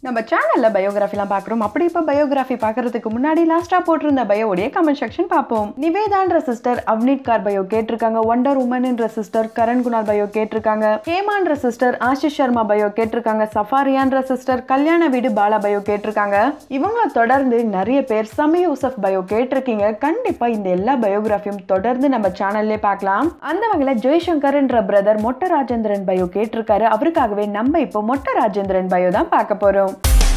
நம்ம சேனல்ல பயோகிராஃபிலாம் பார்க்குறோம் அப்படி இப்போ பயோகிராஃபி பார்க்கறதுக்கு முன்னாடி லாஸ்டா போட்டிருந்த பயோடைய கமெண்ட் செக்ஷன் பார்ப்போம் நிவேதான்ற சிஸ்டர் அவ்னிட் கார் பயோ கேட்டிருக்காங்க ஒண்டர் உமன்ன்ற சிஸ்டர் கரண் குணால் பயோ கேட்டிருக்காங்க ஹேமான்ற சிஸ்டர் ஆஷிஷ் சர்மா பயோ கேட்டிருக்காங்க சஃபாரியான்ற சிஸ்டர் கல்யாண வீடு பாலா பயோ கேட்டிருக்காங்க இவங்கள தொடர்ந்து நிறைய பேர் சமி யூசப் பயோ கேட்டிருக்கீங்க கண்டிப்பா இந்த எல்லா பயோகிராஃபியும் தொடர்ந்து நம்ம சேனல்லே பார்க்கலாம் அந்த வகையில் ஜெய்சங்கர்ன்ற பிரதர் மொட்ட ராஜேந்திரன் பயோ கேட்டிருக்காரு அவருக்காகவே நம்ம இப்போ மொட்ட ராஜேந்திரன் பயோ தான் பார்க்க போறோம்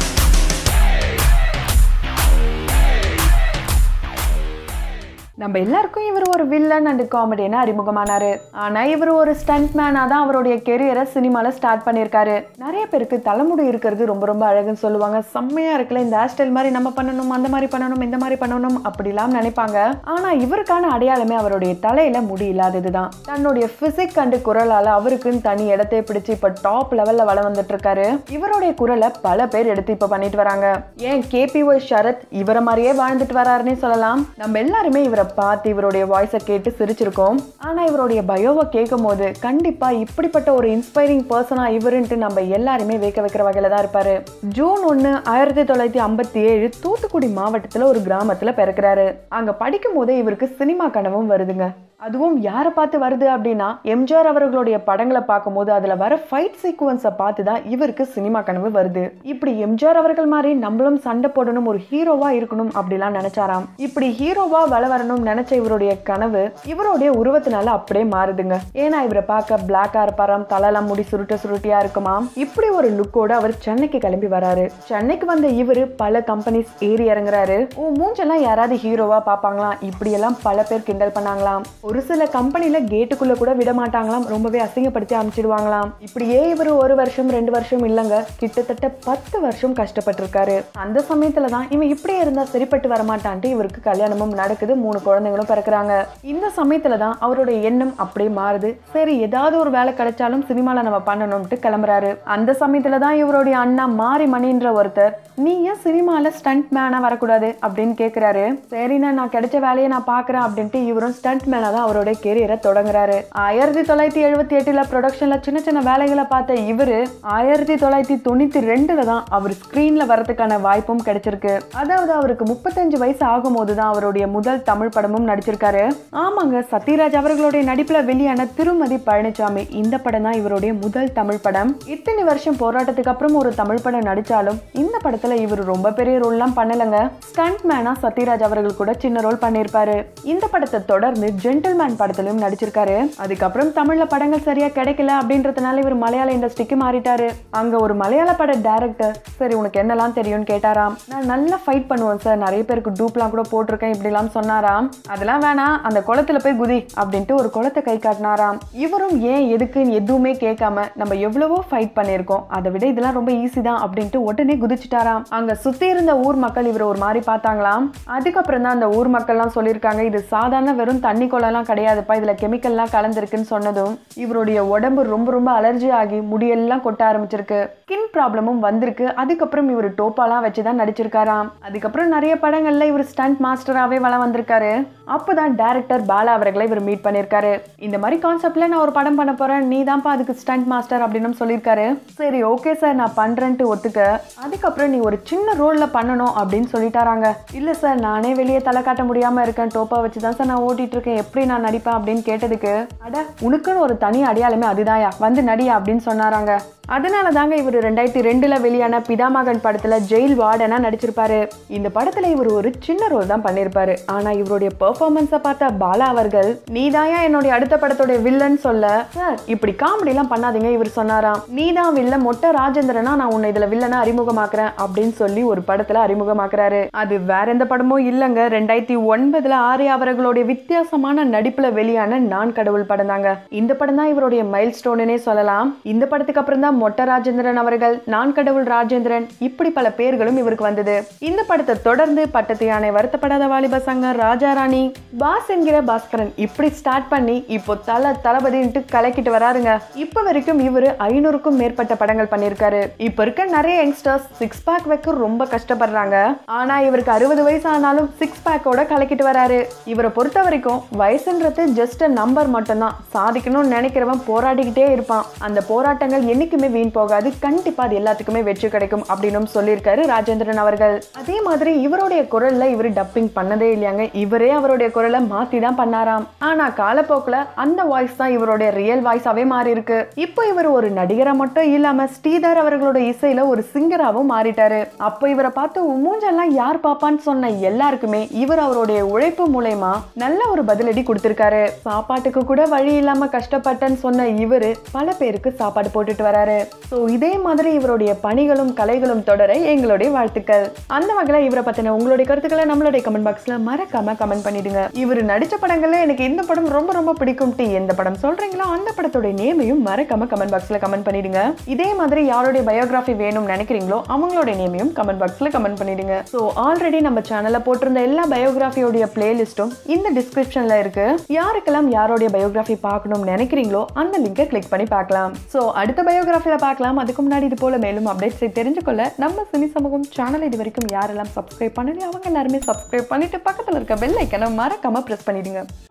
நம்ம எல்லாருக்கும் இவர் ஒரு வில்லன் அண்ட் காமெடியனா அறிமுகமானாரு ஆனா இவர் ஒரு ஸ்டண்ட் மேனா தான் அவருடைய கெரியரை சினிமால ஸ்டார்ட் பண்ணியிருக்காரு நிறைய பேருக்கு தலைமுடி இருக்கிறது ரொம்ப ரொம்ப அழகுன்னு சொல்லுவாங்க செம்மையா இருக்குல்ல இந்த ஹேர் ஸ்டைல் மாதிரி நம்ம பண்ணணும் அந்த மாதிரி பண்ணணும் இந்த மாதிரி பண்ணணும் அப்படிலாம் நினைப்பாங்க ஆனா இவருக்கான அடையாளமே அவருடைய தலையில முடி இல்லாததுதான் தன்னுடைய பிசிக் அண்ட் குரலால அவருக்குன்னு தனி இடத்தை பிடிச்சு இப்ப டாப் லெவல்ல வள வந்துட்டு இருக்காரு இவருடைய குரலை பல பேர் எடுத்து இப்ப பண்ணிட்டு வராங்க ஏன் கேபி ஒய் சரத் இவரை மாதிரியே வாழ்ந்துட்டு வராருன்னே சொல்லலாம் நம்ம எல்லாருமே இவரை பார்த்து இவருடைய வாய்ஸை கேட்டு சிரிச்சிருக்கோம் ஆனா இவருடைய பயோவை கேட்கும் போது கண்டிப்பா இப்படிப்பட்ட ஒரு இன்ஸ்பைரிங் பர்சனா இவருன்ட்டு நம்ம எல்லாருமே வேக்க வைக்கிற வகையில தான் இருப்பாரு ஜூன் ஒன்னு ஆயிரத்தி தொள்ளாயிரத்தி ஐம்பத்தி ஏழு தூத்துக்குடி மாவட்டத்துல ஒரு கிராமத்துல பிறக்கிறாரு அங்க படிக்கும் போதே இவருக்கு சினிமா கனவும் வருதுங்க அதுவும் யாரை பார்த்து வருது அப்படின்னா எம்ஜிஆர் அவர்களுடைய படங்களை பார்க்கும்போது அதுல வர ஃபைட் சீக்வன்ஸை பார்த்து தான் இவருக்கு சினிமா கனவு வருது இப்படி எம்ஜிஆர் அவர்கள் மாதிரி நம்மளும் சண்டை போடணும் ஒரு ஹீரோவா இருக்கணும் அப்படிலாம் நினைச்சாராம் இப்படி ஹீரோவா வள வரணும் நினைச்ச இவருடைய கனவு இவருடைய உருவத்தினால அப்படியே மாறுதுங்க ஏன்னா இவரை பார்க்க பிளாக்கா இருப்பாராம் தலைலாம் முடி சுருட்ட சுருட்டியா இருக்குமாம் இப்படி ஒரு லுக்கோட அவர் சென்னைக்கு கிளம்பி வராரு சென்னைக்கு வந்த இவரு பல கம்பெனிஸ் ஏறி இறங்குறாரு ஓ மூஞ்செல்லாம் யாராவது ஹீரோவா பார்ப்பாங்களாம் இப்படி எல்லாம் பல பேர் கிண்டல் பண்ணாங்களாம் ஒரு சில கம்பெனில கேட்டுக்குள்ள கூட விட மாட்டாங்களாம் ரொம்பவே அசிங்கப்படுத்தி அனுப்பிச்சிடுவாங்களாம் இப்படியே இவர் ஒரு வருஷம் ரெண்டு வருஷம் இல்லைங்க கிட்டத்தட்ட பத்து வருஷம் கஷ்டப்பட்டிருக்காரு அந்த சமயத்துல தான் இவன் இப்படியே இருந்தா சரிப்பட்டு வரமாட்டான்ட்டு இவருக்கு கல்யாணமும் நடக்குது மூணு குழந்தைங்களும் பிறக்குறாங்க இந்த சமயத்துல தான் அவருடைய எண்ணம் அப்படியே மாறுது சரி ஏதாவது ஒரு வேலை கிடைச்சாலும் சினிமால நம்ம பண்ணணும்ட்டு கிளம்புறாரு அந்த சமயத்துல தான் இவருடைய அண்ணா மாரி மணின்ற ஒருத்தர் நீ ஏன் சினிமால ஸ்டண்ட் மேனா வரக்கூடாது அப்படின்னு கேக்குறாரு சரிண்ணா நான் கிடைச்ச வேலையை நான் பாக்குறேன் அப்படின்ட்டு இவரும் ஸ்டண்ட் மேனா தான் அவருடைய கெரியரை தொடங்குறாரு ஆயிரத்தி தொள்ளாயிரத்தி எழுபத்தி எட்டுல ப்ரொடக்ஷன்ல சின்ன சின்ன வேலைகளை பார்த்த இவரு ஆயிரத்தி தொள்ளாயிரத்தி தொண்ணூத்தி ரெண்டுல தான் அவர் ஸ்கிரீன்ல வரதுக்கான வாய்ப்பும் கிடைச்சிருக்கு அதாவது அவருக்கு முப்பத்தஞ்சு வயசு ஆகும்போது தான் அவருடைய முதல் தமிழ் படமும் நடிச்சிருக்காரு ஆமாங்க சத்யராஜ் அவர்களுடைய நடிப்புல வெளியான திருமதி பழனிசாமி இந்த படம் தான் இவருடைய முதல் தமிழ் படம் இத்தனை வருஷம் போராட்டத்துக்கு அப்புறம் ஒரு தமிழ் படம் நடிச்சாலும் இந்த படத்துல இவர் ரொம்ப பெரிய ரோல்லாம் பண்ணலங்க ஸ்டண்ட் மேனா சத்யராஜ் அவர்கள் கூட சின்ன ரோல் பண்ணியிருப்பாரு இந்த படத்தை தொடர்ந்து ஜென்டில்மேன் படத்திலும் நடிச்சிருக்காரு அதுக்கப்புறம் தமிழ்ல படங்கள் சரியா கிடைக்கல அப்படின்றதுனால இவர் மலையாள இண்டஸ்ட்ரிக்கு மாறிட்டாரு அங்க ஒரு மலையாள பட டைரக்டர் சரி உனக்கு என்னெல்லாம் தெரியும்னு கேட்டாராம் நான் நல்லா ஃபைட் பண்ணுவேன் சார் நிறைய பேருக்கு டூப்லாம் கூட போட்டிருக்கேன் இப்படிலாம் சொன்னாராம் அதெல்லாம் வேணாம் அந்த குளத்துல போய் குதி அப்படின்ட்டு ஒரு குளத்தை கை காட்டினாராம் இவரும் ஏன் எதுக்குன்னு எதுவுமே கேட்காம நம்ம எவ்வளவோ ஃபைட் பண்ணியிருக்கோம் அதை விட இதெல்லாம் ரொம்ப ஈஸி தான் அப்படின்ட்டு உடனே குதிச்சுட்டாராம் அங்க சுத்தி இருந்த ஊர் மக்கள் இவர் ஒரு மாதிரி பார்த்தாங்களாம் அதுக்கப்புறம் தான் அந்த ஊர் மக்கள்லாம் சொல்லியிருக்காங்க இது சாதாரண வெறும் தண்ணி குளம்லாம் கிடையாதுப்பா இதுல கெமிக்கல்லாம் கலந்துருக்குன்னு சொன்னதும் இவருடைய உடம்பு ரொம்ப ரொம்ப அலர்ஜி ஆகி முடியெல்லாம் கொட்ட ஆரம்பிச்சிருக்கு ஸ்கின் ப்ராப்ளமும் வந்திருக்கு அதுக்கப்புறம் இவர் டோப்பாலாம் வச்சு தான் நடிச்சிருக்காராம் அதுக்கப்புறம் நிறைய படங்கள்ல இவர் ஸ்டண்ட் மாஸ்டராகவே வளம் வந்திருக்காரு அப்போதான் டேரக்டர் பாலா அவர்களை இவர் மீட் பண்ணியிருக்காரு இந்த மாதிரி கான்செப்ட்ல நான் ஒரு படம் பண்ண போறேன் நீ தான்ப்பா அதுக்கு ஸ்டண்ட் மாஸ்டர் அப்படின்னு சொல்லியிருக்காரு சரி ஓகே சார் நான் பண்றேன்ட்டு ஒத்துக்க அதுக்கப்புறம் நீ ஒரு சின்ன ரோல்ல பண்ணணும் அப்படின்னு சொல்லிட்டாராங்க இல்ல சார் நானே வெளியே தலை காட்ட முடியாம இருக்கேன் டோப்பா வச்சு தான் சார் நான் ஓட்டிட்டு இருக்கேன் எப்படி நான் நடிப்பேன் அப்படின்னு கேட்டதுக்கு அட உனக்குன்னு ஒரு தனி அடையாளமே அதுதாயா வந்து நடியா அப்படின்னு சொன்னாராங்க அதனால தாங்க இவர் ரெண்டாயிரத்தி ரெண்டுல வெளியான பிதாமகன் படத்துல ஜெயில் வார்டனா நடிச்சிருப்பாரு இந்த படத்துல இவர் ஒரு சின்ன ரோல் தான் பண்ணியிருப்பாரு ஆனா இவருடைய பெர்ஃபார்மன்ஸை பார்த்த பாலா அவர்கள் நீதாயா என்னுடைய அடுத்த படத்துடைய வில்லன் சொல்ல சார் இப்படி காமெடி எல்லாம் பண்ணாதீங்க இவர் சொன்னாராம் நீதான் வில்லன் மொட்டை ராஜேந்திரனா நான் உன்னை இதுல வில்லனா அறிமுகமாக்குறேன் அப்படின்னு சொல்லி ஒரு படத்துல அறிமுகமாக்குறாரு அது வேற எந்த படமும் இல்லைங்க ரெண்டாயிரத்தி ஒன்பதுல ஆர்யா அவர்களுடைய வித்தியாசமான நடிப்புல வெளியான நான் கடவுள் படம் தாங்க இந்த படம் தான் இவருடைய மைல் ஸ்டோனுனே சொல்லலாம் இந்த படத்துக்கு அப்புறம் தான் மொட்ட ராஜேந்திரன் அவர்கள் நான் கடவுள் ராஜேந்திரன் இப்படி பல பேர்களும் இவருக்கு வந்தது இந்த படத்தை தொடர்ந்து பட்டத்து யானை வருத்தப்படாத வாலிப சங்கம் ராஜாராணி பாஸ் என்கிற பாஸ்கரன் இப்படி ஸ்டார்ட் பண்ணி இப்போ தல தளபதின்ட்டு கலக்கிட்டு வராருங்க இப்ப வரைக்கும் இவரு ஐநூறுக்கும் மேற்பட்ட படங்கள் பண்ணியிருக்காரு இப்ப இருக்க நிறைய யங்ஸ்டர்ஸ் சிக்ஸ் பேக் வைக்க ரொம்ப கஷ்டப்படுறாங்க ஆனா இவருக்கு அறுபது வயசு ஆனாலும் சிக்ஸ் பேக்கோட கலக்கிட்டு வராரு இவரை பொறுத்த வரைக்கும் வயசுன்றது ஜஸ்ட் நம்பர் மட்டும்தான் சாதிக்கணும்னு நினைக்கிறவன் போராடிக்கிட்டே இருப்பான் அந்த போராட்டங்கள் என்னைக்குமே என்னைக்குமே வீண் போகாது கண்டிப்பா அது எல்லாத்துக்குமே வெற்றி கிடைக்கும் அப்படின்னு சொல்லியிருக்காரு ராஜேந்திரன் அவர்கள் அதே மாதிரி இவருடைய குரல்ல இவர் டப்பிங் பண்ணதே இல்லையாங்க இவரே அவருடைய குரலை மாத்தி தான் பண்ணாராம் ஆனா காலப்போக்குல அந்த வாய்ஸ் தான் இவருடைய ரியல் வாய்ஸாவே மாறி இருக்கு இப்போ இவர் ஒரு நடிகரா மட்டும் இல்லாம ஸ்ரீதர் அவர்களோட இசையில ஒரு சிங்கராவும் மாறிட்டாரு அப்போ இவரை பார்த்து உன் மூஞ்செல்லாம் யார் பாப்பான்னு சொன்ன எல்லாருக்குமே இவர் அவருடைய உழைப்பு மூலயமா நல்ல ஒரு பதிலடி கொடுத்திருக்காரு சாப்பாட்டுக்கு கூட வழி இல்லாம கஷ்டப்பட்டேன்னு சொன்ன இவரு பல பேருக்கு சாப்பாடு போட்டுட்டு வராரு ஸோ இதே மாதிரி இவருடைய பணிகளும் கலைகளும் தொடர எங்களுடைய வாழ்த்துக்கள் அந்த வகையில் இவரை பத்தின உங்களுடைய கருத்துக்களை நம்மளுடைய கமெண்ட் பாக்ஸ்ல மறக்காம கமெண்ட் பண்ணிடுங்க இவர் நடிச்ச படங்கள்ல எனக்கு இந்த படம் ரொம்ப ரொம்ப பிடிக்கும் டி எந்த படம் சொல்றீங்களோ அந்த படத்தோட நேமையும் மறக்காம கமெண்ட் பாக்ஸ்ல கமெண்ட் பண்ணிடுங்க இதே மாதிரி யாருடைய பயோகிராஃபி வேணும்னு நினைக்கிறீங்களோ அவங்களோட நேமையும் கமெண்ட் பாக்ஸ்ல கமெண்ட் பண்ணிடுங்க ஸோ ஆல்ரெடி நம்ம சேனல்ல போட்டிருந்த எல்லா பயோகிராஃபியோடைய பிளேலிஸ்ட்டும் இந்த டிஸ்கிரிப்ஷன்ல இருக்கு யாருக்கெல்லாம் யாரோடைய பயோகிராஃபி பார்க்கணும்னு நினைக்கிறீங்களோ அந்த லிங்கை கிளிக் பண்ணி பார்க்கலாம் ஸோ அடுத்த பயோகிராஃபியில் பார்க்கலாம் அதுக்கு முன்னாடி இது போல மேலும் அப்டேட்ஸை தெரிஞ்சுக்கொள்ள நம்ம சினி சமூகம் சேனல் இது வரைக்கும் யாரெல்லாம் சப்ஸ்கிரைப் பண்ணலையோ அவங்க எல்லாருமே சப்ஸ்கிரைப் பண்ணிட்டு பக்கத்தில் இருக்க பெல் ஐக்கனை மறக்காம ப்ரெஸ் பண்ணிடுங்க